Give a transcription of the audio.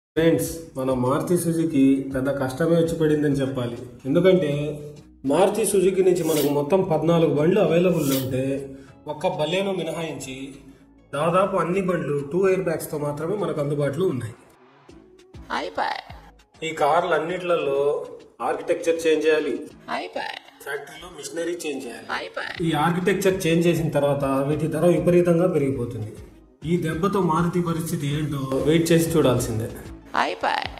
friends మన Maruti Suzuki పెద్ద కష్టమే వచ్చి పడిందని చెప్పాలి ఎందుకంటే మారుతి సుజుకి నుంచి మనకు మొత్తం పద్నాలుగు బండ్లు అవైలబుల్ ఉంటే ఒక్క బలేనో మినహాయించి దాదాపు అన్ని బండ్లు టూ ఎయిర్ బ్యాగ్స్తో మాత్రమే మనకు అందుబాటులో ఉన్నాయి ఈ కార్లు అన్నిట్లలో ఆర్కిటెక్చర్ చేంజ్ చేయాలి ఫ్యాక్టరీలో మిషనరీ చేంజ్ చేయాలి ఈ ఆర్కిటెక్చర్ చేంజ్ చేసిన తర్వాత వీటి ధర విపరీతంగా పెరిగిపోతుంది ఈ దెబ్బతో మారుతి పరిస్థితి ఏంటో వెయిట్ చేసి చూడాల్సిందే